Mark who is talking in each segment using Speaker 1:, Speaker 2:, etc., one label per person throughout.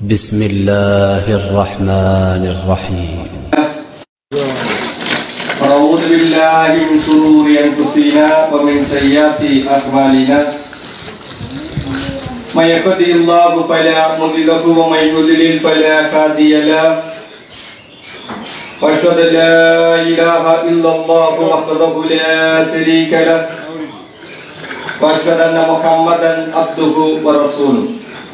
Speaker 1: بسم الله الرحمن الرحيم
Speaker 2: أعوذ بالله من شرور أنفسنا ومن سيئات أعمالنا من يهده الله فلا مضل له ومن يضلل فلا هادي له وأشهد أن لا إله إلا الله وحده لا شريك له وأشهد أن محمدا عبده ورسوله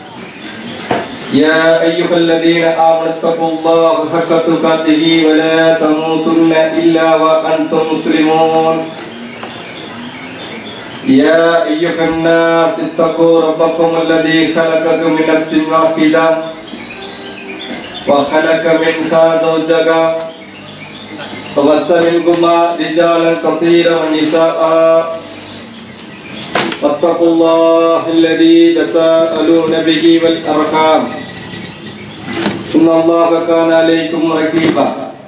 Speaker 2: يا أيها الذين آمنوا اتقوا الله حق تقاته ولا تموتن إلا وأنتم مسلمون يا أيها الناس اتقوا ربكم الذي خلقكم من نفس واحدة وخلق منها زوجها وبث منكما رجالا كثيرا ونساء واتقوا الله الذي تساءلون به والأرحام إن الله كان عليكم رقيبا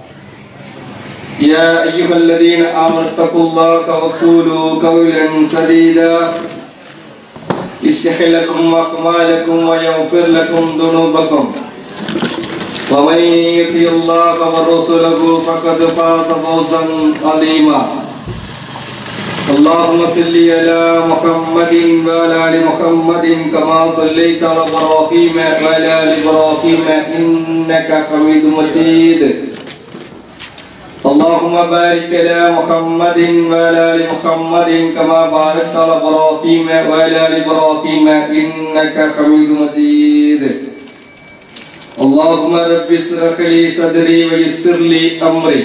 Speaker 2: يا أيها الذين آمنوا اتقوا الله وقولوا قولا سديدا يصلح لكم أعمالكم ويغفر لكم ذنوبكم ومن يطع الله ورسوله فقد فاز فوزا عظيما اللهم صل على محمد وعلى ال محمد كما صليت على ابراهيم وعلى ال ابراهيم انك حميد مجيد اللهم بارك على محمد وعلى ال محمد كما باركت على ابراهيم وعلى ال ابراهيم انك حميد مجيد اللهم رب اشرح لي صدري ويسر لي امري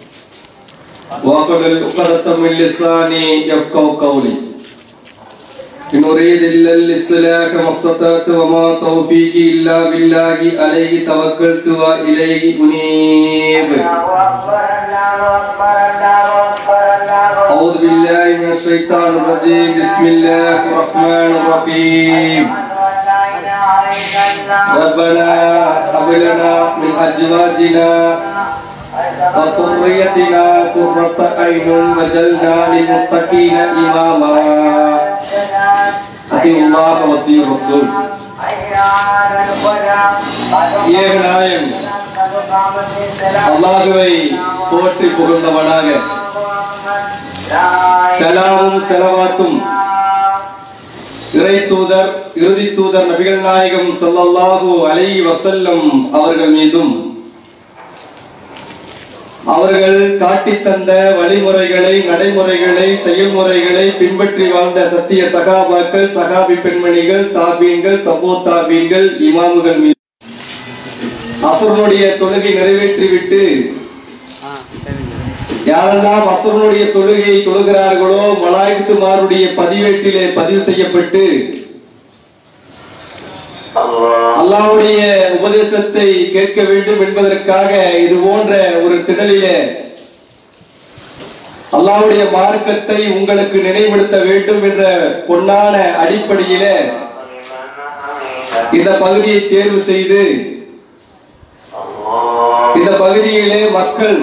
Speaker 2: واحلل عقدة من لساني يفقهوا قولي إن أريد إلا الإصلاح ما استطعت وما توفيقي إلا بالله عليه توكلت وإليه أنيب أعوذ بالله من الشيطان الرجيم بسم الله الرحمن الرحيم ربنا هب لنا من أزواجنا وذريتنا قرة أعين وجعلنا للمتقين إماما أطيعوا الله وأطيعوا الرسول ஏகநாயன் அல்லாஹுவை போற்றி புகழ்ந்தவனாக சலாமும் செலவாத்தும் இறை தூதர் இறுதி தூதர் நபிகள் நாயகம் ஸல்லல்லாஹு அலைஹி வஸல்லம் அவர்கள் மீதும் அவர்கள் காட்டித் தந்த வழிமுறைகளை நடைமுறைகளை செயல்முறைகளை பின்பற்றி வாழ்ந்த சத்திய சகாபாக்கள் சகாபி பெண்மணிகள் தாபீன்கள் தபோ தாபீன்கள் இமாமுகள் மீது அசுரனுடைய தொழுகை நிறைவேற்றிவிட்டு யாரெல்லாம் அசுரனுடைய தொழுகையை தொழுகிறார்களோ மலாய்த்துமாருடைய பதிவேட்டிலே பதிவு செய்யப்பட்டு அல்லாவுடைய உபதேசத்தை கேட்க வேண்டும் என்பதற்காக இது போன்ற ஒரு திடலிலே அல்லாவுடைய மார்க்கத்தை உங்களுக்கு நினைவுபடுத்த வேண்டும் என்ற பொன்னான அடிப்படையிலே இந்த பகுதியை தேர்வு செய்து இந்த பகுதியிலே மக்கள்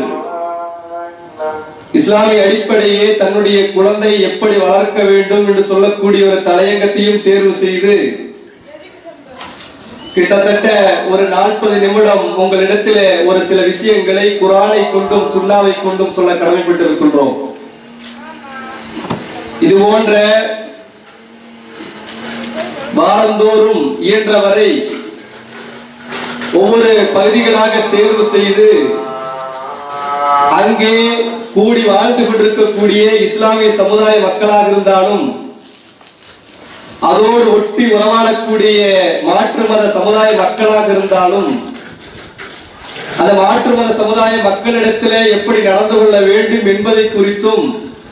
Speaker 2: இஸ்லாமிய அடிப்படையே தன்னுடைய குழந்தை எப்படி வளர்க்க வேண்டும் என்று சொல்லக்கூடிய ஒரு தலையங்கத்தையும் தேர்வு செய்து கிட்டத்தட்ட ஒரு நாற்பது நிமிடம் உங்களிடத்திலே ஒரு சில விஷயங்களை குரானை கொண்டும் சுண்ணாவை கொண்டும் சொல்ல கடமைப்பட்டு இருக்கின்றோம் இது போன்ற வாரந்தோறும் இயன்றவரை ஒவ்வொரு பகுதிகளாக தேர்வு செய்து அங்கே கூடி வாழ்ந்து கொண்டிருக்கக்கூடிய இஸ்லாமிய சமுதாய மக்களாக இருந்தாலும் அதோடு ஒட்டி உறவாடக்கூடிய மாற்று மத சமுதாய மக்களாக இருந்தாலும் அந்த மாற்று மத சமுதாய மக்களிடத்திலே எப்படி நடந்து கொள்ள வேண்டும் என்பதை குறித்தும்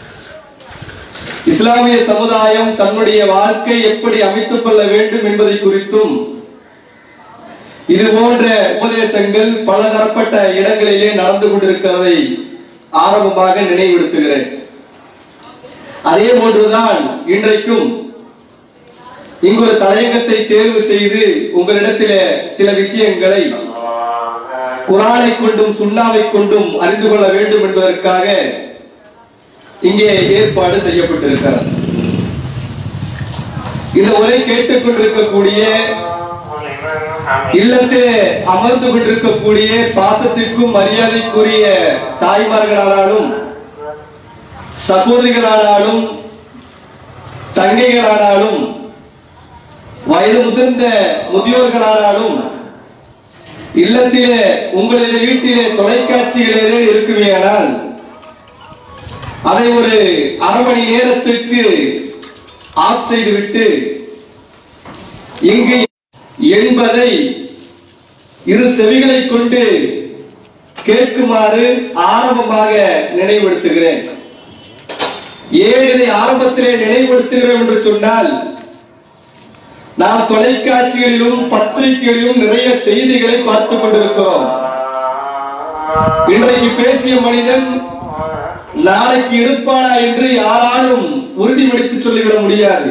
Speaker 2: இஸ்லாமிய சமுதாயம் தன்னுடைய வாழ்க்கை எப்படி அமைத்துக் கொள்ள வேண்டும் என்பதை குறித்தும் இது போன்ற உபதேசங்கள் பல தரப்பட்ட இடங்களிலே நடந்து கொண்டிருக்கிறதை ஆரம்பமாக நினைவுபடுத்துகிறேன் அதே போன்றுதான் இன்றைக்கும் இங்கு ஒரு தலையங்கத்தை தேர்வு செய்து உங்களிடத்திலே சில விஷயங்களை குரானை கொண்டும் சுண்ணாவை கொண்டும் அறிந்து கொள்ள வேண்டும் என்பதற்காக இங்கே ஏற்பாடு செய்யப்பட்டிருக்கிறது இந்த உரை கேட்டுக்கொண்டிருக்கக்கூடிய இல்லத்திலே அமர்ந்து கொண்டிருக்கக்கூடிய பாசத்திற்கும் மரியாதைக்குரிய தாய்மார்களானாலும் சகோதரிகளானாலும் தங்கைகளானாலும் வயது முதிர்ந்த முதியோர்களானாலும் இல்லத்திலே உங்களுடைய வீட்டிலே தொலைக்காட்சிகள் ஏதேனும் இருக்குமேயானால் அதை ஒரு அரை மணி நேரத்துக்கு ஆஃப் செய்துவிட்டு இங்கு என்பதை இரு செவிகளை கொண்டு கேட்குமாறு ஆரம்பமாக நினைவுபடுத்துகிறேன் ஏன் இதை ஆரம்பத்திலே நினைவுபடுத்துகிறேன் என்று சொன்னால் நாம் தொலைக்காட்சிகளிலும் பத்திரிகைகளிலும் நிறைய செய்திகளை பார்த்துக் கொண்டிருக்கிறோம் இன்றைக்கு பேசிய மனிதன் நாளைக்கு இருப்பானா என்று யாராலும் உறுதிப்படுத்தி சொல்லிவிட முடியாது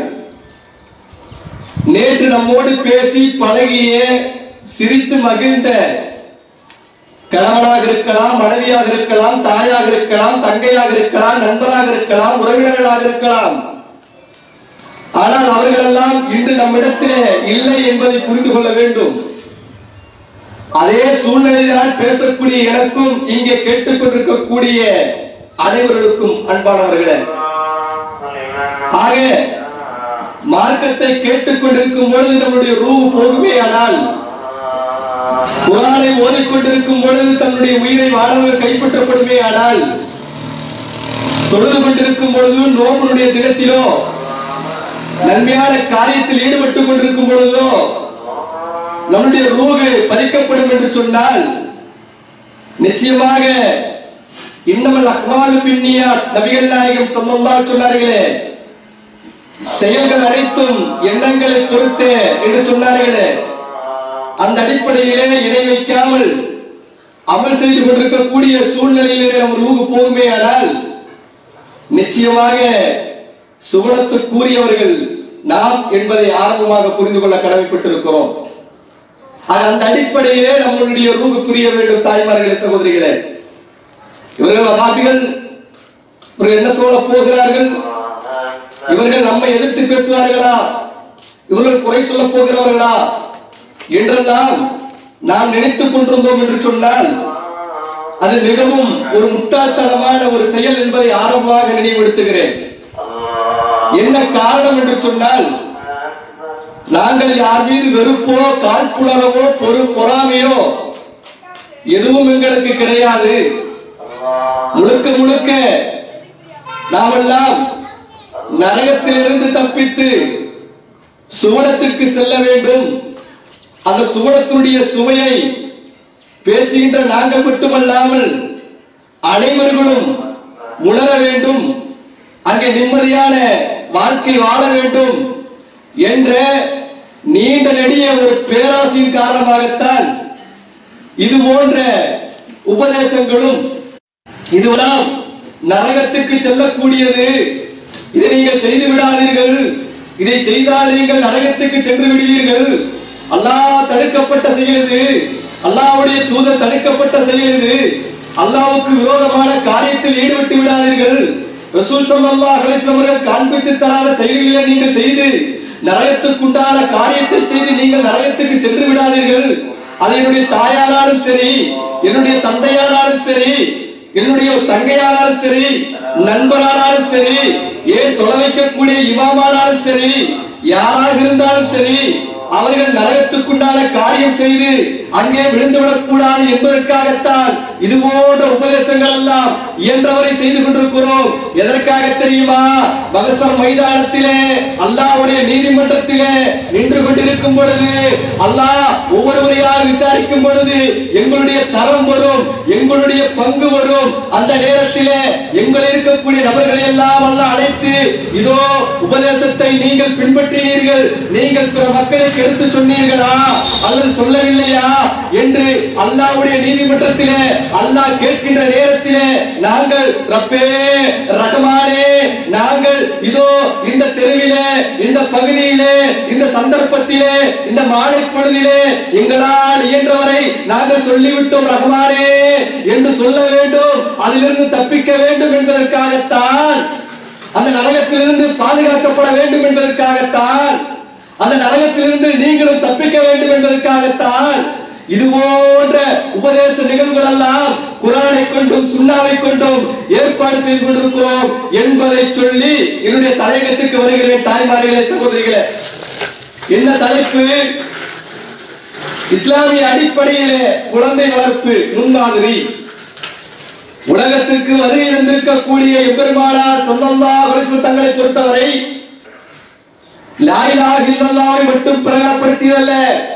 Speaker 2: நேற்று நம்மோடு பேசி பழகிய சிரித்து மகிழ்ந்த கணவனாக இருக்கலாம் மனைவியாக இருக்கலாம் தாயாக இருக்கலாம் தங்கையாக இருக்கலாம் நண்பராக இருக்கலாம் உறவினர்களாக இருக்கலாம் ஆனால் அவர்களெல்லாம் இன்று நம்மிடத்திலே இல்லை என்பதை புரிந்து கொள்ள வேண்டும் அதே சூழ்நிலையில்தான் பேசக்கூடிய எனக்கும் இங்கே கேட்டுக்கொண்டிருக்கக்கூடிய அனைவர்களுக்கும் அன்பானவர்களே ஆக மார்க்கத்தை கேட்டுக்கொண்டிருக்கும் பொழுது நம்முடைய ரூ போகுமே ஆனால் குரானை ஓதிக்கொண்டிருக்கும் பொழுது தன்னுடைய உயிரை வாழவர்கள் கைப்பற்றப்படுமே ஆனால் தொழுது கொண்டிருக்கும் பொழுது நோம்பனுடைய தினத்திலோ நன்மையான காரியத்தில் ஈடுபட்டுக் கொண்டிருக்கும் பொழுதோ நம்முடைய ரூகு பறிக்கப்படும் என்று சொன்னால் நிச்சயமாக இன்னமல் அஹ்வாலு பின்னியா நபிகள் நாயகம் சொல்லலாம் சொன்னார்களே செயல்கள் அனைத்தும் எண்ணங்களை பொறுத்தே என்று சொன்னார்களே அந்த அடிப்படையிலே இணை வைக்காமல் அமல் செய்து கொண்டிருக்கக்கூடிய சூழ்நிலையிலே நம் ரூகு போகுமே ஆனால் நிச்சயமாக சுவனத்து கூறியவர்கள் நாம் என்பதை ஆரம்பமாக புரிந்து கொள்ள கடமைப்பட்டிருக்கிறோம் ஆக அந்த அடிப்படையிலே நம்மளுடைய ரூகு புரிய வேண்டும் தாய்மார்களே சகோதரிகளே இவர்கள் வகாபிகள் இவர்கள் என்ன சொல்ல போகிறார்கள் இவர்கள் நம்மை எதிர்த்து பேசுவார்களா இவர்கள் குறை சொல்ல போகிறவர்களா என்றெல்லாம் நாம் நினைத்துக் கொண்டிருந்தோம் என்று சொன்னால் அது மிகவும் ஒரு முட்டாள்தனமான ஒரு செயல் என்பதை ஆரம்பமாக நினைவுபடுத்துகிறேன் என்ன காரணம் என்று சொன்னால் நாங்கள் யார் மீது வெறுப்போ காழ்ப்புணர்வோ பொறு பொறாமையோ எதுவும் எங்களுக்கு கிடையாது முழுக்க முழுக்க நாமெல்லாம் நரகத்திலிருந்து தப்பித்து சுவனத்திற்கு செல்ல வேண்டும் அந்த சுவனத்துடைய சுவையை பேசுகின்ற நாங்கள் மட்டுமல்லாமல் அனைவர்களும் உணர வேண்டும் அங்கே நிம்மதியான வாழ்க்கை வாழ வேண்டும் என்ற நீண்ட நெடிய ஒரு பேராசையின் காரணமாகத்தான் இது போன்ற உபதேசங்களும் இதுவெல்லாம் நரகத்துக்கு செல்லக்கூடியது இதை நீங்கள் செய்து விடாதீர்கள் இதை செய்தால் நீங்கள் நரகத்துக்கு சென்று விடுவீர்கள் அல்லாஹ் தடுக்கப்பட்ட செயல் இது அல்லாஹ்வுடைய தூதர் தடுக்கப்பட்ட செயல் இது அல்லாஹ்வுக்கு விரோதமான காரியத்தில் ஈடுபட்டு விடாதீர்கள் ரசூல் ஸல்லல்லாஹு அலைஹி வஸல்லம் அவர்கள் காண்பித்து தராத செயல்களை நீங்கள் செய்து நரகத்துக்குண்டான காரியத்தை செய்து நீங்கள் நரகத்துக்கு சென்று விடாதீர்கள் அது என்னுடைய தாயாராலும் சரி என்னுடைய தந்தையானாலும் சரி என்னுடைய ஒரு தங்கையானாலும் சரி நண்பரானாலும் சரி ஏன் தொலை வைக்கக்கூடிய இமாமானாலும் சரி யாராக இருந்தாலும் சரி அவர்கள் நரகத்துக்குண்டான காரியம் செய்து அங்கே விழுந்து விடக்கூடாது என்பதற்காகத்தான் இது போன்ற உபதேசங்கள் எல்லாம் இயன்றவரை செய்து கொண்டிருக்கிறோம் எதற்காக தெரியுமா மகசர் மைதானத்திலே அல்லாஹ்வுடைய நீதிமன்றத்திலே நின்று கொண்டிருக்கும் பொழுது அல்லாஹ் ஒவ்வொருவரையாக விசாரிக்கும் பொழுது எங்களுடைய தரம் வரும் எங்களுடைய பங்கு வரும் அந்த நேரத்திலே எங்கள் இருக்கக்கூடிய நபர்களை எல்லாம் அல்லாஹ் அழைத்து இதோ உபதேசத்தை நீங்கள் பின்பற்றினீர்கள் நீங்கள் பிற மக்களுக்கு எடுத்து சொன்னீர்களா அல்லது சொல்லவில்லையா என்று அல்லாஹ்வுடைய நீதிமன்றத்திலே அல்லாஹ் கேட்கின்ற நேரத்திலே நாங்கள் ரப்பே ரஹ்மானே நாங்கள் இதோ இந்த தெருவிலே இந்த பகுதியிலே இந்த சந்தர்ப்பத்திலே இந்த மாலை பொழுதிலே எங்களால் இயன்றவரை நாங்கள் சொல்லிவிட்டோம் ரஹ்மானே என்று சொல்ல வேண்டும் அதிலிருந்து தப்பிக்க வேண்டும் என்பதற்காகத்தான் அந்த நரகத்திலிருந்து பாதுகாக்கப்பட வேண்டும் என்பதற்காகத்தான் அந்த நரகத்திலிருந்து நீங்களும் தப்பிக்க வேண்டும் என்பதற்காகத்தான் இது போன்ற உபதேச நிகழ்வுகள் எல்லாம் குரானை கொண்டும் சுண்ணாவை கொண்டும் ஏற்பாடு செய்து கொண்டிருக்கிறோம் என்பதை சொல்லி என்னுடைய தலையகத்துக்கு வருகிறேன் தாய்மார்களே சகோதரிகளே என்ன தலைப்பு இஸ்லாமிய அடிப்படையிலே குழந்தை வளர்ப்பு முன்மாதிரி உலகத்திற்கு வருகை தந்திருக்கக்கூடிய எம்பெருமானார் ஸல்லல்லாஹு அலைஹி வஸல்லம் தங்களை பொறுத்தவரை லா இலாஹ இல்லல்லாஹை மட்டும் பிரகடனப்படுத்தியதல்ல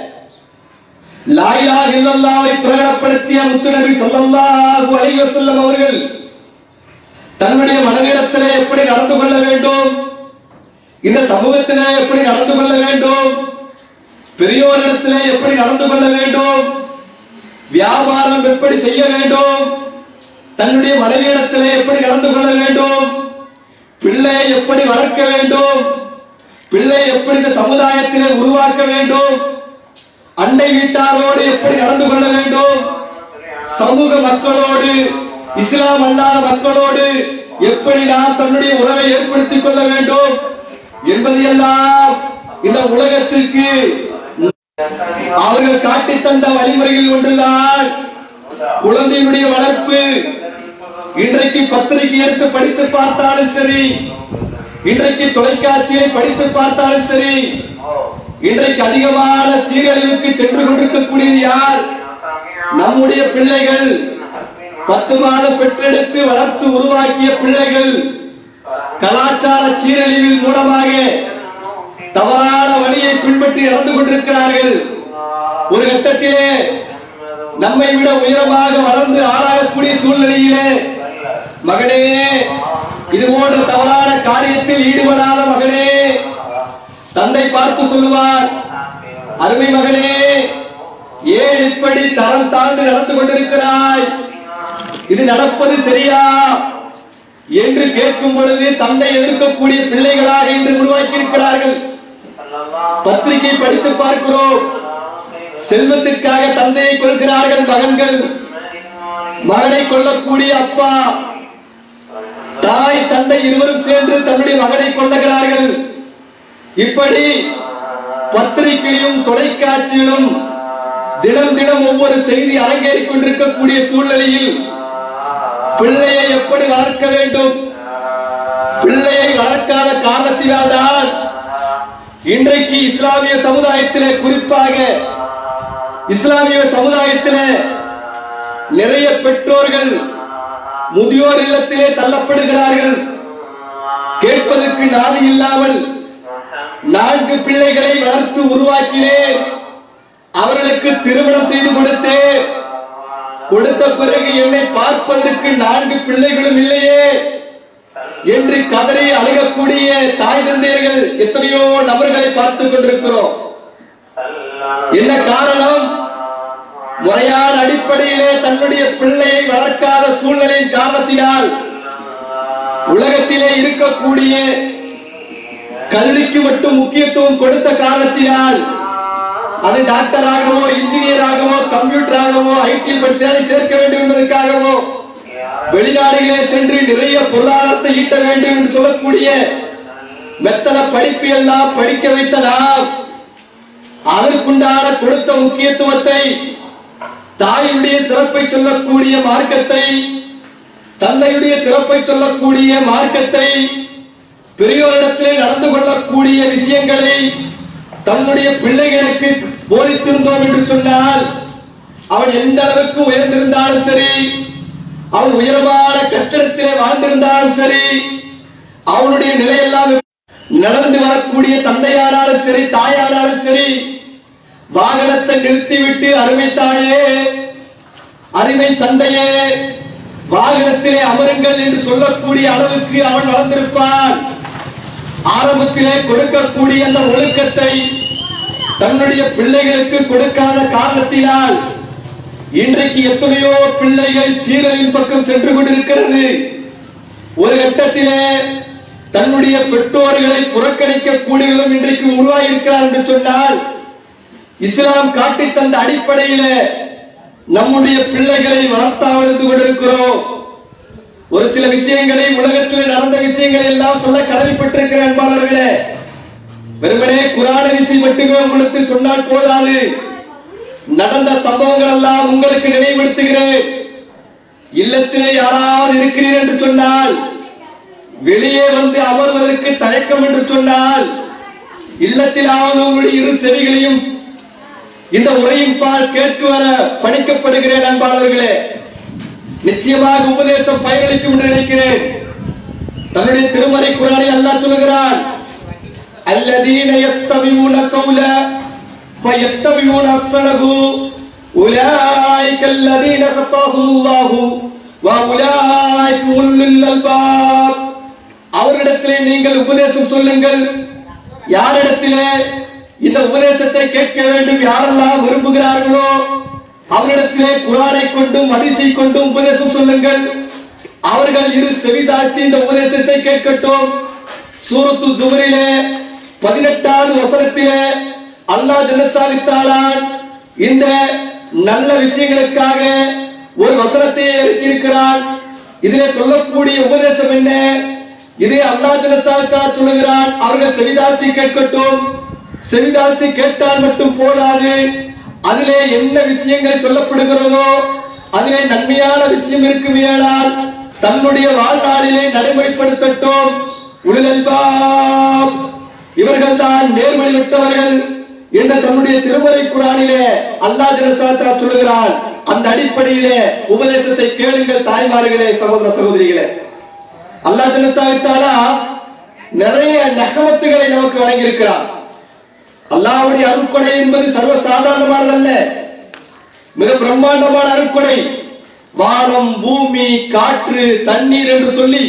Speaker 2: லா இலாஹ இல்லல்லாஹை பிரகடனப்படுத்திய முத்துநபி ஸல்லல்லாஹு அலைஹி வஸல்லம் அவர்கள் தன்னுடைய மனதிடத்திலே எப்படி நடந்து கொள்ள வேண்டும் இந்த சமூகத்திலே எப்படி நடந்து கொள்ள வேண்டும் பெரியோரிடத்திலே எப்படி நடந்து கொள்ள வேண்டும் வியாபாரம் எப்படி செய்ய வேண்டும் தன்னுடைய மனைவியிடத்திலே எப்படி நடந்து கொள்ள வேண்டும் பிள்ளையை எப்படி வளர்க்க வேண்டும் பிள்ளை எப்படி இந்த சமுதாயத்திலே உருவாக்க வேண்டும் அண்டை வீட்டாரோடு எப்படி நடந்து கொள்ள வேண்டும் சமூக மக்களோடு இஸ்லாம் அல்லாத மக்களோடு எப்படி நாம் தன்னுடைய உறவை ஏற்படுத்திக் கொள்ள வேண்டும் என்பதையெல்லாம் இந்த உலகத்திற்கு அவர்கள் காட்டி தந்த வழிமுறைகள் ஒன்றுதான் குழந்தையினுடைய வளர்ப்பு இன்றைக்கு பத்திரிகை எடுத்து படித்து பார்த்தாலும் சரி இன்றைக்கு தொலைக்காட்சியை படித்து பார்த்தாலும் சரி இன்றைக்கு அதிகமான சீரழிவுக்கு சென்று கொண்டிருக்கக்கூடியது யார் நம்முடைய பிள்ளைகள் பத்து மாதம் பெற்றெடுத்து வளர்த்து உருவாக்கிய பிள்ளைகள் கலாச்சார சீரழிவின் மூலமாக தவறான வழியை பின்பற்றி நடந்து கொண்டிருக்கிறார்கள் ஒரு கட்டத்திலே நம்மை விட உயரமாக வளர்ந்து ஆளாகக்கூடிய சூழ்நிலையிலே மகனே இது போன்ற தவறான காரியத்தில் ஈடுபடாத மகனே தந்தை பார்த்து சொல்லுவார் அருமை மகனே ஏன் இப்படி தரம் தாழ்ந்து நடந்து கொண்டிருக்கிறாய் இது நடப்பது சரியா என்று கேட்கும் பொழுது தந்தை எதிர்க்கக்கூடிய பிள்ளைகளாக இன்று உருவாக்கி இருக்கிறார்கள் பத்திரிகை படித்து பார்க்கிறோம் செல்வத்திற்காக தந்தையை கொள்கிறார்கள் மகன்கள் மகனை கொல்லக்கூடிய அப்பா தாய் தந்தை இருவரும் சேர்ந்து தன்னுடைய மகனை கொள்ளுகிறார்கள் இப்படி பத்திரிகையும் தொலைக்காட்சியிலும் தினம் தினம் ஒவ்வொரு செய்தி அரங்கேறிக் கொண்டிருக்கக்கூடிய சூழ்நிலையில் பிள்ளையை எப்படி வளர்க்க வேண்டும் பிள்ளையை வளர்க்காத காரணத்தினால்தான் இன்றைக்கு இஸ்லாமிய சமுதாயத்திலே குறிப்பாக இஸ்லாமிய சமுதாயத்திலே நிறைய பெற்றோர்கள் முதியோர் இல்லத்திலே தள்ளப்படுகிறார்கள் கேட்பதற்கு நாதி இல்லாமல் நான்கு பிள்ளைகளை வளர்த்து உருவாக்கினேன் அவர்களுக்கு திருமணம் செய்து கொடுத்தேன் கொடுத்த பிறகு என்னை பார்ப்பதற்கு நான்கு பிள்ளைகளும் இல்லையே என்று கதறி அழுகக்கூடிய தாய் தந்தையர்கள் எத்தனையோ நபர்களை பார்த்துக் கொண்டிருக்கிறோம் என்ன காரணம் முறையான அடிப்படையிலே தன்னுடைய பிள்ளையை வளர்க்காத சூழ்நிலையின் காரணத்தினால் உலகத்திலே இருக்கக்கூடிய கல்விக்கு மட்டும் முக்கியத்துவம் கொடுத்த காரணத்தினால் அது டாக்டராகவோ இன்ஜினியராகவோ கம்ப்யூட்டராகவோ ஐடி படிச்சாலை சேர்க்க வேண்டும் என்பதற்காகவோ வெளிநாடுகளே சென்று நிறைய பொருளாதாரத்தை ஈட்ட வேண்டும் என்று சொல்லக்கூடிய மெத்தன படிப்பு எல்லாம் படிக்க வைத்த நாம் அதற்குண்டான கொடுத்த முக்கியத்துவத்தை தாயுடைய சிறப்பை சொல்லக்கூடிய மார்க்கத்தை தந்தையுடைய சிறப்பை சொல்லக்கூடிய மார்க்கத்தை பெரியோரிடத்திலே நடந்து கொள்ளக்கூடிய விஷயங்களை தன்னுடைய பிள்ளைகளுக்கு போதித்திருந்தோம் என்று சொன்னால் அவன் எந்த அளவுக்கு உயர்ந்திருந்தாலும் சரி அவன் உயரமான கட்டடத்திலே வாழ்ந்திருந்தாலும் சரி அவனுடைய நிலையெல்லாம் நடந்து வரக்கூடிய தந்தையானாலும் சரி தாயானாலும் சரி வாகனத்தை நிறுத்திவிட்டு அருமை தாயே அருமை தந்தையே வாகனத்திலே அமருங்கள் என்று சொல்லக்கூடிய அளவுக்கு அவன் வளர்ந்திருப்பான் ஆரம்பத்திலே கொடுக்கக்கூடிய அந்த ஒழுக்கத்தை தன்னுடைய பிள்ளைகளுக்கு கொடுக்காத காரணத்தினால் இன்றைக்கு எத்தனையோ பிள்ளைகள் சீரழின் பக்கம் சென்று கொண்டிருக்கிறது ஒரு கட்டத்திலே தன்னுடைய பெற்றோர்களை புறக்கணிக்க கூடியவர்களும் இன்றைக்கு உருவாகி இருக்கிறார் என்று சொன்னால் இஸ்லாம் காட்டி தந்த அடிப்படையில நம்முடைய பிள்ளைகளை வளர்த்தாவழ்ந்து கொண்டிருக்கிறோம் ஒரு சில விஷயங்களை உலகத்தில் நடந்த விஷயங்களை எல்லாம் சொல்ல கடமைப்பட்டிருக்கிற அன்பாளர்களே வெறுமனே குரான் ஹதீஸை மட்டுமே உங்களுக்கு சொன்னால் போதாது நடந்த சம்பவங்கள் எல்லாம் உங்களுக்கு நினைவுபடுத்துகிறேன் இல்லத்திலே யாராவது இருக்கிறீர் என்று சொன்னால் வெளியே வந்து அமர்வதற்கு தயக்கம் என்று சொன்னால் இல்லத்திலாவது உங்களுடைய இரு செவிகளையும் இந்த உரையின் பால் கேட்கு வர பணிக்கப்படுகிறேன் அன்பாளர்களே நிச்சயமாக உபதேசம் பயனளிக்கும் என்று நினைக்கிறேன் தன்னுடைய திருமறை குரானை அல்லாஹ் சொல்கிறான் الذين يستمعون قولا فيتبعون احسنه اولئك الذين خطاهم الله واولئك هم أولو الالباب அவரிடத்திலே நீங்கள் உபதேசம் சொல்லுங்கள் யாரிடத்திலே இந்த உபதேசத்தை கேட்க வேண்டும் யாரெல்லாம் விரும்புகிறார்களோ அவரிடத்திலே குரானை கொண்டும் அதிசை கொண்டும் உபதேசம் சொல்லுங்கள் அவர்கள் இரு செவிதாழ்த்தி இந்த உபதேசத்தை கேட்கட்டும் சூரத்து சுவரிலே பதினெட்டாவது வசனத்திலே அல்லாஹ் ஜனசாலித்தாளான் இந்த நல்ல விஷயங்களுக்காக ஒரு வசனத்தை எழுதியிருக்கிறான் இதிலே சொல்லக்கூடிய உபதேசம் என்ன இதை அல்லாஹ் ஜனசாலித்தா சொல்லுகிறான் அவர்கள் செவிதாழ்த்தி கேட்கட்டும் செவிதாழ்த்தி கேட்டால் மட்டும் போதாது அதிலே என்ன விஷயங்கள் சொல்லப்படுகிறதோ அதிலே நன்மையான விஷயம் இருக்குமேயானால் தன்னுடைய வாழ்நாளிலே நடைமுறைப்படுத்தட்டும் உலகல்பாம் இவர்கள் தான் நேர்வழி விட்டவர்கள் என்ற தன்னுடைய திருமறை குரானிலே அல்லாஹ் ஜனசாத்தா சொல்லுகிறான் அந்த அடிப்படையிலே உபதேசத்தை கேளுங்கள் தாய்மார்களே சகோதர சகோதரிகளே அல்லாஹ் ஜனசாத்தாலா நிறைய நகமத்துகளை நமக்கு வழங்கியிருக்கிறான் அல்லாஹ்வுடைய அருட்கொடை என்பது சர்வ சாதாரணமானதல்ல மிக பிரம்மாண்டமான அருட்கொடை வானம் பூமி காற்று தண்ணீர் என்று சொல்லி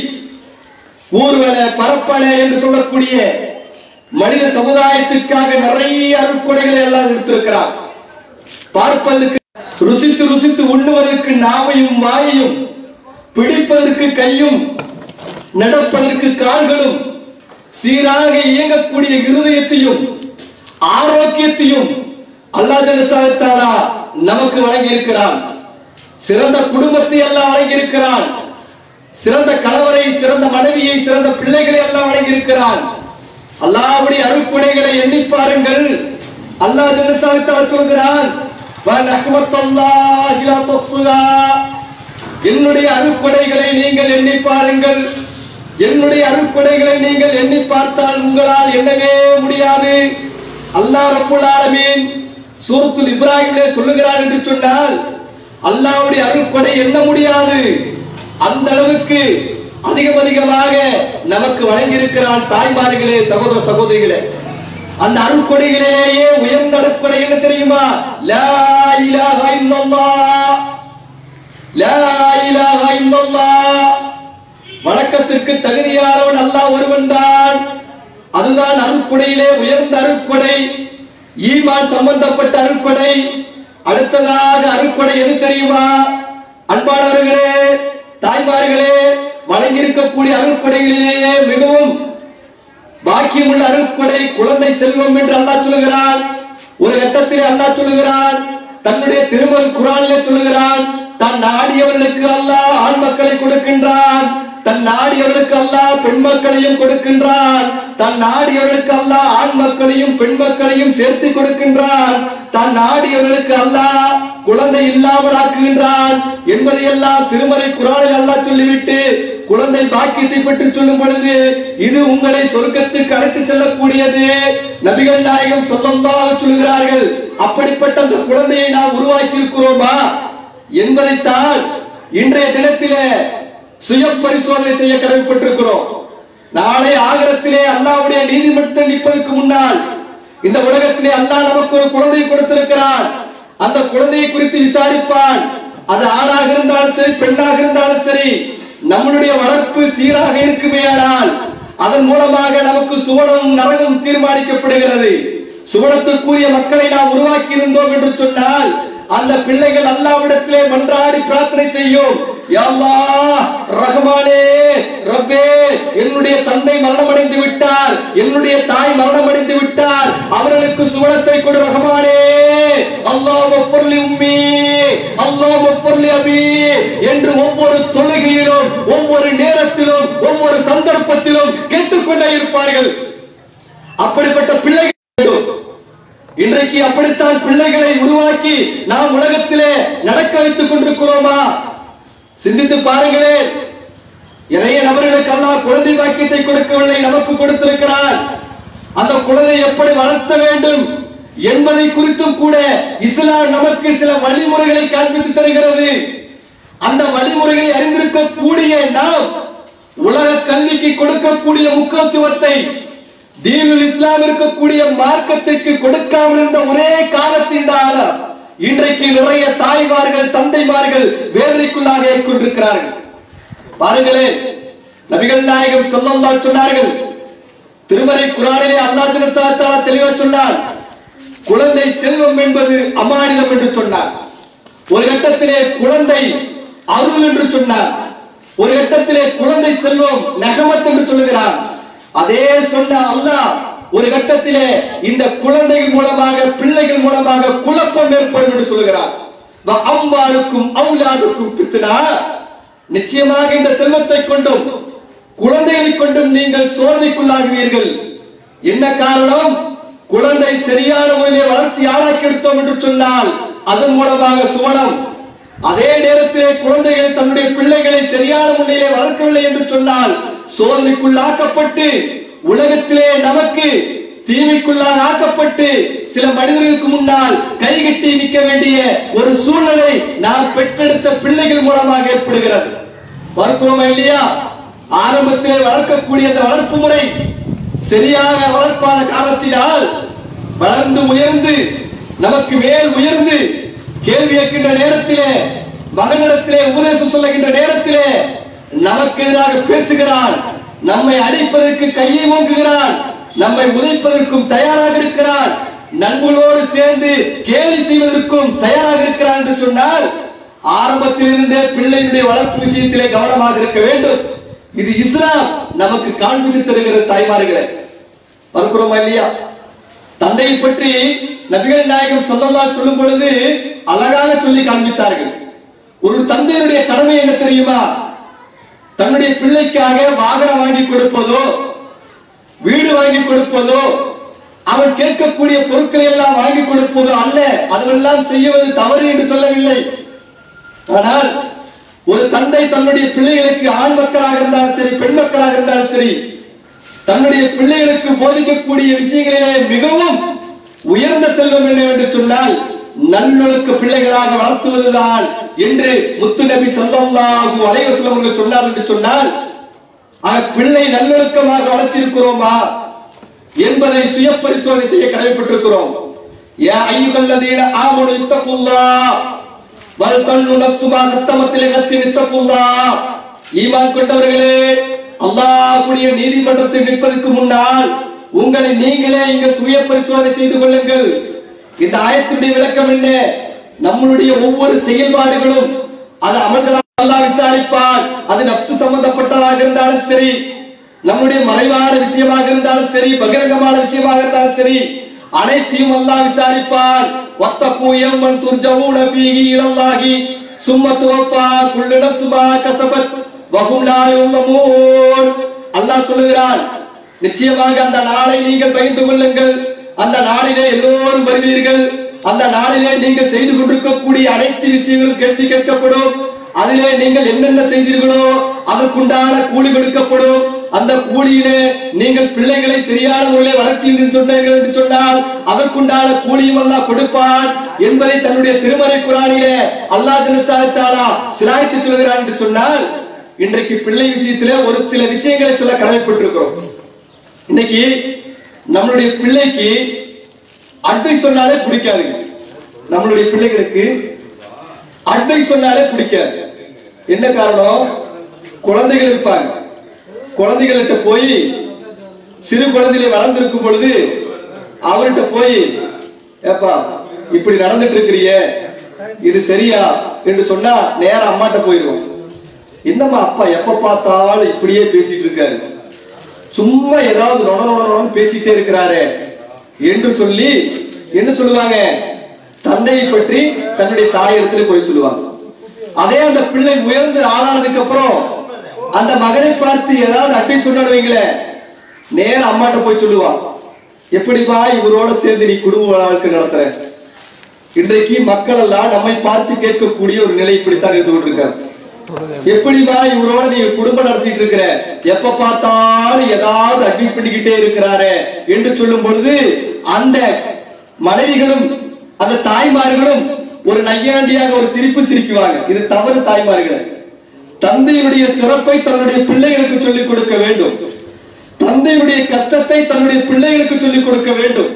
Speaker 2: ஊர்வன பரப்பன என்று சொல்லக்கூடிய மனித சமுதாயத்திற்காக நிறைய அருட்கொடைகளை எல்லாம் எடுத்திருக்கிறார் பார்ப்பதற்கு ருசித்து ருசித்து உண்ணுவதற்கு நாவையும் வாயையும் பிடிப்பதற்கு கையும் நடப்பதற்கு கால்களும் சீராக இயங்கக்கூடிய இருதயத்தையும் ஆரோக்கியத்தையும் அல்லாஹ் ஜனசாத்தாலா நமக்கு வழங்கி இருக்கிறான் சிறந்த குடும்பத்தை எல்லாம் வழங்கி இருக்கிறான் சிறந்த கணவரை சிறந்த மனைவியை சிறந்த பிள்ளைகளை எல்லாம் வழங்கி இருக்கிறான் அல்லாஹ்வுடைய அருட்கொடைகளை எண்ணி பாருங்கள் அல்லாஹ் ஜனசாத்தாலா சொல்கிறான் "வ நஹ்மத்துல்லாஹி லா துஹ்ஸுஹா." என்னுடைய அருட்கொடைகளை நீங்கள் எண்ணி பாருங்கள் என்னுடைய அருட்கொடைகளை நீங்கள் எண்ணி பார்த்தால் உங்களால் எண்ணவே முடியாது அல்லாஹ் ரப்புல் ஆலமீன் சூரத்துல் இப்ராஹிமிலே சொல்லுகிறார் என்று சொன்னால் அல்லாஹ்வுடைய அருட்கொடை எண்ண முடியாது அந்த அளவுக்கு அதிகம் அதிகமாக நமக்கு வழங்கியிருக்கிறான் தாய்மார்களே சகோதர சகோதரிகளே அந்த அருட்கொடைகளிலேயே உயர்ந்த அருட்கொடை என்ன தெரியுமா லா இலாஹ இல்லல்லாஹ் லா இலாஹ இல்லல்லாஹ் வணக்கத்திற்கு தகுதியானவன் அல்லாஹ் ஒருவன் தான் அதுதான் அருட்கொடையிலே உயர்ந்த அருட்கொடை ஈமான் சம்பந்தப்பட்ட அருட்கொடை அடுத்ததாக அருட்கொடை எது தெரியுமா அன்பானவர்களே தாய்மார்களே வழங்கியிருக்கக்கூடிய அருட்கொடைகளிலேயே மிகவும் பாக்கியமுள்ள அருட்கொடை குழந்தை செல்வம் என்று அல்லாஹ் சொல்லுகிறான் ஒரு கட்டத்திலே அல்லாஹ் சொல்லுகிறான் தன்னுடைய திருமல் குரானிலே சொல்லுகிறான் தன் நாடியவர்களுக்கு அல்லாஹ் ஆண் மக்களை கொடுக்கின்றான் தன் நாடியவர்களுக்கு அல்லாஹ் பெண் மக்களையும் கொடுக்கின்றான் தன் நாடியவர்களுக்கு அல்லாஹ் ஆண் மக்களையும் பெண் மக்களையும் சேர்த்து கொடுக்கின்றான் தன் நாடியவர்களுக்கு அல்லாஹ் குழந்தை இல்லாமல் ஆக்குகின்றான் என்பதையெல்லாம் திருமறை குரானில் அல்லாஹ் சொல்லிவிட்டு குழந்தை பாக்கியத்தை பற்றி சொல்லும் பொழுது இது உங்களை சொர்க்கத்துக்கு அழைத்து செல்லக்கூடியது நபிகள் நாயகம் சொல்லந்தாக சொல்கிறார்கள் அப்படிப்பட்ட அந்த குழந்தையை நாம் உருவாக்கி இருக்கிறோமா என்பதைத்தான் இன்றைய தினத்திலே சுய பரிசோதனை செய்ய கடமைப்பட்டிருக்கிறோம் நாளை ஆகரத்திலே அல்லாவுடைய நீதிமன்றம் நிற்பதற்கு முன்னால் இந்த உலகத்திலே அல்லாஹ் நமக்கு ஒரு குழந்தை கொடுத்திருக்கிறான் அந்த குழந்தையை குறித்து விசாரிப்பான் அது ஆணாக இருந்தாலும் சரி பெண்ணாக இருந்தாலும் சரி நம்மளுடைய வளர்ப்பு சீராக இருக்குமேயானால் அதன் மூலமாக நமக்கு சுவனம் நரகம் தீர்மானிக்கப்படுகிறது சுவனத்துக்குரிய மக்களை நாம் உருவாக்கி இருந்தோம் என்று சொன்னால் அந்த பிள்ளைகள் அல்லாவிடத்திலே மன்றாடி பிரார்த்தனை செய்யும் யா அல்லாஹ் ரஹ்மானே ரப்பே என்னுடைய தந்தை மரணமடைந்து விட்டார் என்னுடைய தாய் மரணமடைந்து விட்டார் அவர்களுக்கு சுவனத்தை கொடு ரஹ்மானே அல்லாஹ் மஃபர்லி உம்மி அல்லாஹ் மஃபர்லி அபி என்று ஒவ்வொரு தொழுகையிலும் ஒவ்வொரு நேரத்திலும் ஒவ்வொரு சந்தர்ப்பத்திலும் கேட்டுக்கொண்டே இருப்பார்கள் அப்படிப்பட்ட பிள்ளைகள் வேண்டும் இன்றைக்கு அப்படித்தான் பிள்ளைகளை உருவாக்கி நாம் உலகத்திலே நடக்க வைத்துக் கொண்டிருக்கிறோமா சிந்தித்து பாருங்களேன் நிறைய நபர்களுக்கு அல்லாஹ் குழந்தை பாக்கியத்தை கொடுக்கவில்லை நமக்கு கொடுத்திருக்கிறார் அந்த குழந்தை எப்படி வளர்த்த வேண்டும் என்பதை குறித்தும் கூட இஸ்லாம் நமக்கு சில வழிமுறைகளை காண்பித்து தருகிறது அந்த வழிமுறைகளை அறிந்திருக்கக்கூடிய நாம் உலக கல்விக்கு கொடுக்கக்கூடிய முக்கியத்துவத்தை தீனுல் இஸ்லாம் இருக்கக்கூடிய மார்க்கத்திற்கு கொடுக்காமல் இருந்த ஒரே காரணத்தினால இன்றைக்கு நிறைய தாய்மார்கள் தந்தைமார்கள் வேதனைக்குள்ளாக கொண்டிருக்கிறார்கள் பாருங்களேன் நபிகள் நாயகம் ஸல்லல்லாஹு சொன்னார்கள் திருமறை குரானிலே அல்லாஹ் ஜல்லல்லாஹு தெளிவாக சொன்னார் குழந்தை செல்வம் என்பது அமானிதம் என்று சொன்னார் ஒரு கட்டத்திலே குழந்தை அருள் என்று சொன்னார் ஒரு கட்டத்திலே குழந்தை செல்வம் நகமத் என்று சொல்லுகிறார் அதே சொன்ன அல்லாஹ் ஒரு கட்டத்திலே இந்த குழந்தைகள் மூலமாக பிள்ளைகள் மூலமாக குழப்பம் ஏற்படும் என்று சொல்லுகிறார் வ அம்வாலுக்கும் அவுலாதுக்கும் பித்னா நிச்சயமாக இந்த செல்வத்தை கொண்டும் குழந்தைகளை கொண்டும் நீங்கள் சோதனைக்குள்ளாகுவீர்கள் என்ன காரணம் குழந்தை சரியான முறையிலே வளர்த்தி ஆளாக்கி எடுத்தோம் என்று சொன்னால் அதன் மூலமாக சுவனம் அதே நேரத்திலே குழந்தைகள் தன்னுடைய பிள்ளைகளை சரியான முறையிலே வளர்க்கவில்லை என்று சொன்னால் சோதனைக்குள்ளாக்கப்பட்டு உலகத்திலே நமக்கு தீமைக்குள்ளாக ஆக்கப்பட்டு சில மனிதர்களுக்கு முன்னால் கைகட்டி நிற்க வேண்டிய ஒரு சூழ்நிலை நாம் பெற்றெடுத்த பிள்ளைகள் மூலமாக ஏற்படுகிறது பார்க்கிறோமா இல்லையா ஆரம்பத்திலே வளர்க்கக்கூடிய அந்த வளர்ப்பு முறை சரியாக வளர்ப்பாத காரணத்தினால் வளர்ந்து உயர்ந்து நமக்கு மேல் உயர்ந்து கேள்வி கேட்கின்ற நேரத்திலே மகனிடத்திலே உபதேசம் சொல்லுகின்ற நேரத்திலே நமக்கு எதிராக பேசுகிறான் நம்மை அடிப்பதற்கு கையை ஓங்குகிறான் நம்மை உதைப்பதற்கும் தயாராக இருக்கிறான் நண்பர்களோடு சேர்ந்து கேலி செய்வதற்கும் தயாராக இருக்கிறான் என்று சொன்னால் ஆரம்பத்திலிருந்தே பிள்ளையினுடைய வளர்ப்பு விஷயத்திலே கவனமாக இருக்க வேண்டும் இது இஸ்லாம் நமக்கு காண்பித்து தருகிற தாய்மார்களே பார்க்கிறோமா இல்லையா தந்தையை பற்றி நபிகள் நாயகம் சொல்லலாம் சொல்லும் பொழுது அழகாக சொல்லி காண்பித்தார்கள் ஒரு தந்தையினுடைய கடமை என்ன தெரியுமா தன்னுடைய பிள்ளைக்காக வாகனம் வாங்கி கொடுப்பதோ வீடு வாங்கி கொடுப்பதோ அவன் கேட்கக்கூடிய பொருட்களை எல்லாம் வாங்கி கொடுப்பதோ அல்ல அதெல்லாம் செய்வது தவறு என்று சொல்லவில்லை ஆனால் ஒரு தந்தை தன்னுடைய பிள்ளைகளுக்கு ஆண் மக்களாக இருந்தாலும் சரி பெண் மக்களாக இருந்தாலும் சரி தன்னுடைய பிள்ளைகளுக்கு போதிக்கக்கூடிய விஷயங்களிலே மிகவும் உயர்ந்த செல்வம் என்னவென்று சொன்னால் நல்லொழுக்க பிள்ளைகளாக வளர்த்துவதுதான் என்று முத்து நபி ஸல்லல்லாஹு அலைஹி வஸல்லம் அவர்கள் சொன்னார் என்று சொன்னால் ஆக பிள்ளை நல்லொழுக்கமாக வளர்த்திருக்கிறோமா என்பதை சுய பரிசோதனை செய்ய கடமைப்பட்டிருக்கிறோம் யா ஐயுகல்லதீன ஆமனு இத்தகுல்லாஹ் வல் தன்னு நப்சுமா கத்தமத்திலே கத்தி இத்தகுல்லாஹ் ஈமான் கொண்டவர்களே அல்லாஹ் கூடிய நீதிமன்றத்தில் நிற்பதற்கு முன்னால் உங்களை நீங்களே இங்க சுய பரிசோதனை செய்து கொள்ளுங்கள் இந்த ஆயத்தினுடைய விளக்கம் என்ன நம்மளுடைய ஒவ்வொரு செயல்பாடுகளும் அது அமர்ந்ததாக அல்லாஹ் விசாரிப்பார் அது நப்சு சம்பந்தப்பட்டதாக இருந்தாலும் சரி நம்முடைய மறைவான விஷயமாக இருந்தாலும் சரி பகிரங்கமான விஷயமாக இருந்தாலும் சரி அனைத்தையும் அல்லாஹ் விசாரிப்பான் வத்தகு யௌமன் துர்ஜவுன ஃபீஹி இலல்லாஹி சும்ம துவஃபா குல்லு நஃப்ஸு மா கஸபத் வஹும் லா யுலமூன் அல்லாஹ் சொல்லுகிறான் நிச்சயமாக அந்த நாளை நீங்கள் பயந்து கொள்ளுங்கள் அந்த நாளிலே எல்லோரும் வருவீர்கள் அந்த நாளிலே நீங்கள் செய்து கொண்டிருக்கக்கூடிய அனைத்து விஷயங்களும் கேள்வி கேட்கப்படும் அதிலே நீங்கள் என்னென்ன செய்தீர்களோ அதற்குண்டான கூலி கொடுக்கப்படும் அந்த கூலியிலே நீங்கள் பிள்ளைகளை சரியான முறையிலே வளர்த்தீர்கள் சொன்னீர்கள் என்று சொன்னால் அதற்குண்டான கூலியும் அல்லாஹ் கொடுப்பான் என்பதை தன்னுடைய திருமறை குரானிலே அல்லாஹ் ஜனசாத்தாலா சிலாய்த்து சொல்கிறான் என்று சொன்னால் இன்றைக்கு பிள்ளை விஷயத்திலே ஒரு சில விஷயங்களை சொல்ல கடமைப்பட்டிருக்கிறோம் இன்னைக்கு நம்மளுடைய பிள்ளைக்கு அட்வைஸ் சொன்னாலே பிடிக்காதுங்க நம்மளுடைய பிள்ளைகளுக்கு அட்வைஸ் சொன்னாலே பிடிக்காது என்ன காரணம் குழந்தைகள் இருப்பாங்க குழந்தைகள்கிட்ட போய் சிறு குழந்தையில வளர்ந்திருக்கும் பொழுது அவர்கிட்ட போய் ஏப்பா இப்படி நடந்துட்டு இருக்கிறியே இது சரியா என்று சொன்னா நேரா அம்மாட்ட போயிடுவோம் என்னம்மா அப்பா எப்ப பார்த்தாலும் இப்படியே பேசிட்டு இருக்காரு சும்மா ஏதாவது நொன நொன நொனன்னு பேசிட்டே இருக்கிறாரே என்று சொல்லி என்ன சொல்லுவாங்க தந்தையை பற்றி தன்னுடைய தாய் இடத்துல போய் சொல்லுவாங்க அதே அந்த பிள்ளை உயர்ந்து ஆளானதுக்கு அப்புறம் அந்த மகனை பார்த்து ஏதாவது அட்வைஸ் சொன்னான்னு வைங்களேன் நேர அம்மாட்ட போய் சொல்லுவான் எப்படிப்பா இவரோட சேர்ந்து நீ குடும்ப வாழ்க்கை நடத்துற இன்றைக்கு மக்கள் எல்லாம் நம்மை பார்த்து கேட்கக்கூடிய ஒரு நிலை இப்படித்தான் இருந்து கொண்டிருக்காரு எப்படிமா இவரோட நீங்க குடும்பம் நடத்திட்டு இருக்கிற எப்ப பார்த்தாலும் ஏதாவது அட்வைஸ் பண்ணிக்கிட்டே இருக்கிறாரே என்று சொல்லும் பொழுது அந்த மனைவிகளும் அந்த தாய்மார்களும் ஒரு நையாண்டியாக ஒரு சிரிப்பு சிரிக்குவாங்க இது தவறு தாய்மார்கள் தந்தையினுடைய சிறப்பை தன்னுடைய பிள்ளைகளுக்கு சொல்லிக் கொடுக்க வேண்டும் தந்தையுடைய கஷ்டத்தை தன்னுடைய பிள்ளைகளுக்கு சொல்லிக் கொடுக்க வேண்டும்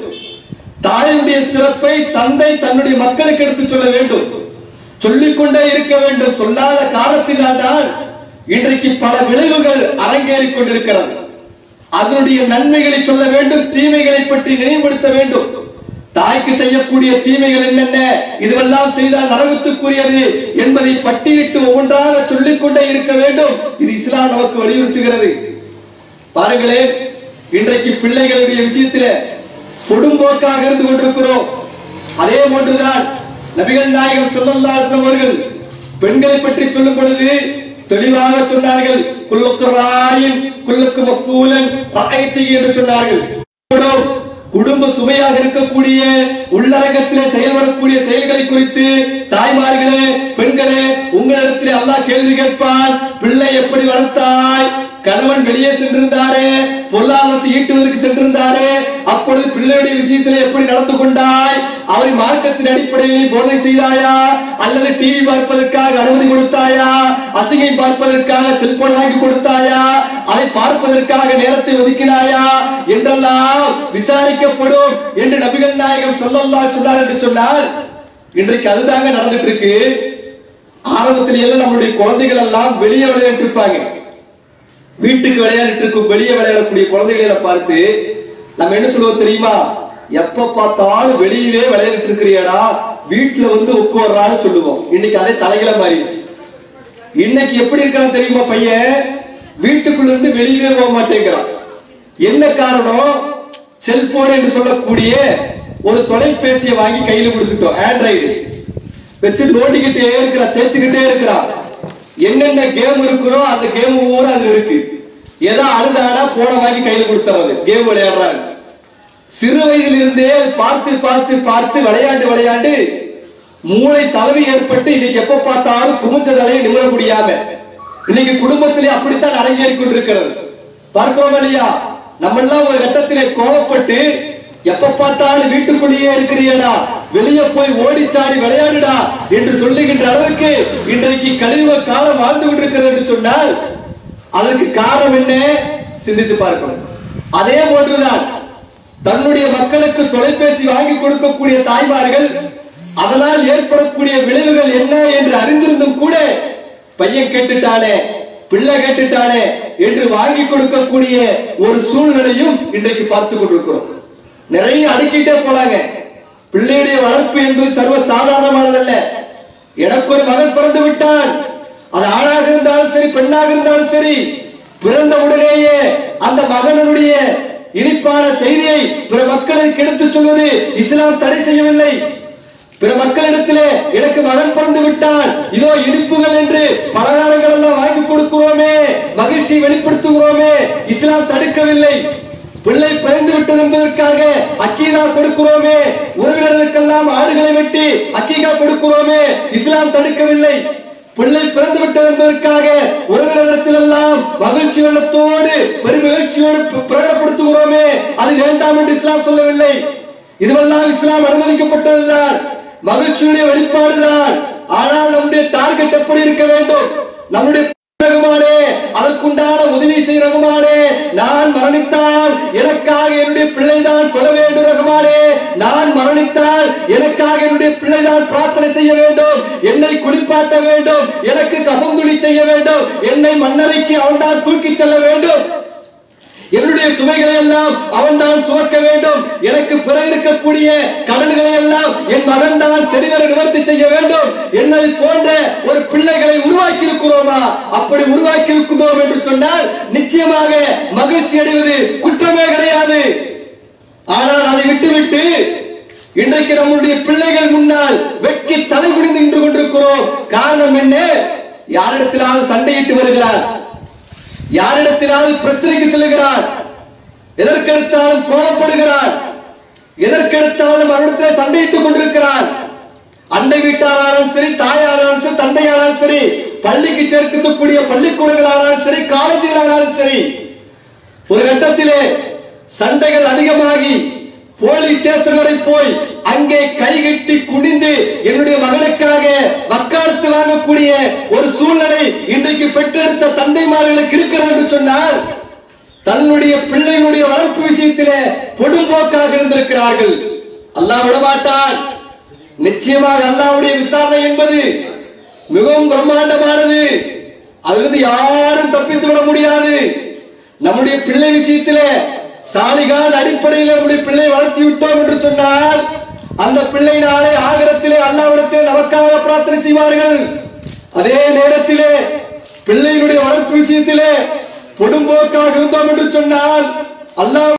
Speaker 2: தாயுடைய சிறப்பை தந்தை தன்னுடைய மக்களுக்கு எடுத்து சொல்ல வேண்டும் சொல்லிக் கொண்டே இருக்க வேண்டும் சொல்லாத காரணத்தினால்தான் இன்றைக்கு பல விளைவுகள் அரங்கேறிக் கொண்டிருக்கிறது அதனுடைய நன்மைகளை சொல்ல வேண்டும் தீமைகளை பற்றி நினைவுபடுத்த வேண்டும் தாய்க்கு செய்யக்கூடிய தீமைகள் என்னென்ன இதுவெல்லாம் செய்தால் நரகத்துக்குரியது என்பதை பட்டியலிட்டு ஒவ்வொன்றாக சொல்லிக் கொண்டே இருக்க வேண்டும் இது இஸ்லாம் நமக்கு வலியுறுத்துகிறது பாருங்களேன் இன்றைக்கு பிள்ளைகளுடைய விஷயத்திலே கொடும்போக்காக இருந்து கொண்டிருக்கிறோம் அதே போன்றுதான் நபிகள் நாயகம் ஸல்லல்லாஹு அவர்கள் பெண்களை பற்றி சொல்லும் பொழுது தெளிவாக சொன்னார்கள் குல்லுக்கு ராயின் குல்லுக்கு மசூலன் ரகைத்தி என்று சொன்னார்கள் கூட குடும்ப சுமையாக இருக்கக்கூடிய உள்ளரங்கத்திலே செயல்படக்கூடிய செயல்களை குறித்து தாய்மார்களே பெண்களே உங்களிடத்திலே அல்லாஹ் கேள்வி கேட்பான் பிள்ளை எப்படி வளர்த்தாய் கணவன் வெளியே சென்றிருந்தாரே பொருளாதாரத்தை ஈட்டுவதற்கு சென்றிருந்தாரே அப்பொழுது பிள்ளையுடைய விஷயத்திலே எப்படி நடந்து கொண்டாய் அவரை மார்க்கத்தின் அடிப்படையில் போதனை செய்தாயா அல்லது டிவி பார்ப்பதற்காக அனுமதி கொடுத்தாயா அசிங்கை பார்ப்பதற்காக செல்போன் வாங்கி கொடுத்தாயா அதை பார்ப்பதற்காக நேரத்தை ஒதுக்கினாயா என்றெல்லாம் விசாரிக்கப்படும் என்று நபிகள் நாயகம் சொல்லல்லா சொன்னார் என்று சொன்னால் இன்றைக்கு அதுதாங்க நடந்துட்டு இருக்கு ஆரம்பத்தில் எல்லாம் நம்மளுடைய குழந்தைகள் எல்லாம் வெளியே விளையாட்டு இருப்பாங்க வீட்டுக்கு விளையாடிட்டு இருக்கும் வெளியே விளையாடக்கூடிய குழந்தைகளை பார்த்து நம்ம என்ன சொல்லுவோம் தெரியுமா எப்ப பார்த்தாலும் வெளியவே விளையாடிட்டு இருக்கிறியடா வீட்டுல வந்து உட்கார்றான்னு சொல்லுவோம் இன்னைக்கு அதே தலைகளை மாறிடுச்சு இன்னைக்கு எப்படி இருக்கான்னு தெரியுமா பையன் வீட்டுக்குள்ள இருந்து வெளியவே போக மாட்டேங்கிறான் என்ன காரணம் செல்போன் என்று சொல்லக்கூடிய ஒரு தொலைபேசியை வாங்கி கையில கொடுத்துட்டோம் ஆண்ட்ராய்டு வச்சு நோண்டிக்கிட்டே இருக்கிறா தேய்ச்சிக்கிட்டே இருக்கிறா என்னென்ன கேம் இருக்கிறோ அந்த கேம் பூரா அது இருக்கு ஏதோ அழுதானா போன வாங்கி கையில கொடுத்துறது கேம் விளையாடுறாங்க சிறு வயதில் இருந்தே பார்த்து பார்த்து பார்த்து விளையாண்டு விளையாண்டு மூளை சலவை ஏற்பட்டு இன்னைக்கு எப்ப பார்த்தாலும் குமிஞ்ச தலையை நிமிர முடியாம இன்னைக்கு குடும்பத்திலே அப்படித்தான் அரங்கேறி கொண்டிருக்கிறது பார்க்கிறோம் இல்லையா நம்ம எல்லாம் ஒரு கட்டத்திலே கோபப்பட்டு எப்ப பார்த்தாலும் வீட்டுக்குள்ளேயே இருக்கிறியடா வெளியே போய் ஓடிச்சாடி விளையாடுடா என்று சொல்லுகின்ற அளவுக்கு இன்றைக்கு கழிவு காலம் வாழ்ந்து கொண்டிருக்கிறது என்று சொன்னால் அதற்கு காரணம் என்ன சிந்தித்து பார்க்கணும் அதே போன்றுதான் தன்னுடைய மக்களுக்கு தொலைபேசி வாங்கி கொடுக்கக்கூடிய தாய்மார்கள் அதனால் ஏற்படக்கூடிய விளைவுகள் என்ன என்று அறிந்திருந்தும் கூட பையன் கேட்டுட்டானே பிள்ளை கேட்டுட்டானே என்று வாங்கி கொடுக்கக்கூடிய ஒரு சூழ்நிலையும் இன்றைக்கு பார்த்து கொண்டிருக்கிறோம் நிறைய அடுக்கிட்டே போலாங்க பிள்ளையுடைய வளர்ப்பு என்பது சர்வ சாதாரணமானதல்ல எனக்கு ஒரு மகன் பிறந்து விட்டான் அது ஆணாக இருந்தாலும் சரி பெண்ணாக இருந்தாலும் சரி பிறந்த உடனேயே அந்த மகனுடைய இனிப்பான செய்தியை பிற மக்களுக்கு எடுத்துச் சொல்வது இஸ்லாம் தடை செய்யவில்லை பிற மக்களிடத்திலே எனக்கு மகன் பிறந்து விட்டான் இதோ இனிப்புகள் என்று பலகாரங்கள் எல்லாம் வாங்கி கொடுக்கிறோமே மகிழ்ச்சி வெளிப்படுத்துகிறோமே இஸ்லாம் தடுக்கவில்லை பிள்ளை பிறந்து விட்டது என்பதற்காக அக்கீதா கொடுக்கிறோமே உறவினர்களுக்கெல்லாம் ஆடுகளை வெட்டி அக்கீகா கொடுக்கிறோமே இஸ்லாம் தடுக்கவில்லை பிள்ளை பிறந்து விட்டது என்பதற்காக உறவினரிடத்தில் எல்லாம் மகிழ்ச்சி வெள்ளத்தோடு பெருமகிழ்ச்சியோடு பி- பிரகடப்படுத்துகிறோமே அது வேண்டாம் என்று இஸ்லாம் சொல்லவில்லை இதுவெல்லாம் இஸ்லாம் அனுமதிக்கப்பட்டதுதான் மகிழ்ச்சியுடைய வெளிப்பாடுதான் ஆனால் நம்முடைய டார்கெட் எப்படி இருக்க வேண்டும் நம்முடைய ரகுமானே அதற்குண்டான உதவி செய்ய ரகுமானே நான் மரணித்தால் எனக்காக என்னுடைய பிள்ளைதான் தொழ வேண்டும் ரகுமானே நான் மரணித்தால் எனக்காக என்னுடைய பிள்ளைதான் பிரார்த்தனை செய்ய வேண்டும் என்னை குளிப்பாட்ட வேண்டும் எனக்கு கசந்துளி செய்ய வேண்டும் என்னை மன்னரைக்கு அவன்தான் தூக்கிச் செல்ல வேண்டும் என்னுடைய சுமைகளை எல்லாம் அவன் தான் சுமக்க வேண்டும் எனக்கு பிற இருக்கக்கூடிய கடன்களை எல்லாம் என் மகன் தான் சரிவர நிவர்த்தி செய்ய வேண்டும் என்னை போன்ற ஒரு பிள்ளைகளை உருவாக்கி இருக்கிறோமா அப்படி உருவாக்கி இருக்கிறோம் என்று சொன்னால் நிச்சயமாக மகிழ்ச்சி அடைவது குற்றமே கிடையாது ஆனால் அதை விட்டுவிட்டு இன்றைக்கு நம்முடைய பிள்ளைகள் முன்னால் வெட்கி தலை குனிந்து நின்று கொண்டிருக்கிறோம் காரணம் என்ன யாரிடத்திலாவது சண்டையிட்டு வருகிறார் யாரிடத்திலாவது பிரச்சனைக்கு செல்லுகிறார் எதற்கெடுத்தாலும் கோபப்படுகிறார் எதற்கெடுத்தாலும் அவரிடத்தில் சண்டையிட்டுக் கொண்டிருக்கிறான் அண்டை வீட்டாராலும் சரி தாயானாலும் சரி தந்தையானாலும் சரி பள்ளிக்கு சேர்க்கக்கூடிய பள்ளிக்கூடங்களானாலும் சரி காலேஜிலானாலும் சரி ஒரு கட்டத்திலே சண்டைகள் அதிகமாகி போலீஸ் ஸ்டேஷன் வரை போய் அங்கே கைகட்டி குனிந்து என்னுடைய மகனுக்காக வக்காலத்து வாங்கக்கூடிய ஒரு சூழ்நிலை இன்றைக்கு பெற்றெடுத்த தந்தைமார்களுக்கு இருக்கிறது என்று சொன்னால் தன்னுடைய பிள்ளைகளுடைய வளர்ப்பு விஷயத்திலே பொடும்போக்காக இருந்திருக்கிறார்கள் அல்லாஹ் விடமாட்டான் நிச்சயமாக அல்லாஹ்வுடைய விசாரணை என்பது மிகவும் பிரம்மாண்டமானது அதிலிருந்து யாரும் தப்பித்து விட முடியாது நம்முடைய பிள்ளை விஷயத்திலே சாலிகான் அடிப்படையில் நம்முடைய பிள்ளை வளர்த்தி விட்டோம் என்று சொன்னால் அந்த பிள்ளை நாளை ஆகரத்திலே அல்லாவிடத்திலே நமக்காக பிரார்த்தனை செய்வார்கள் அதே நேரத்திலே பிள்ளைகளுடைய வளர்ப்பு விஷயத்திலே பொடும்போக்காக இருந்தோம் என்று சொன்னால் அல்லாஹ்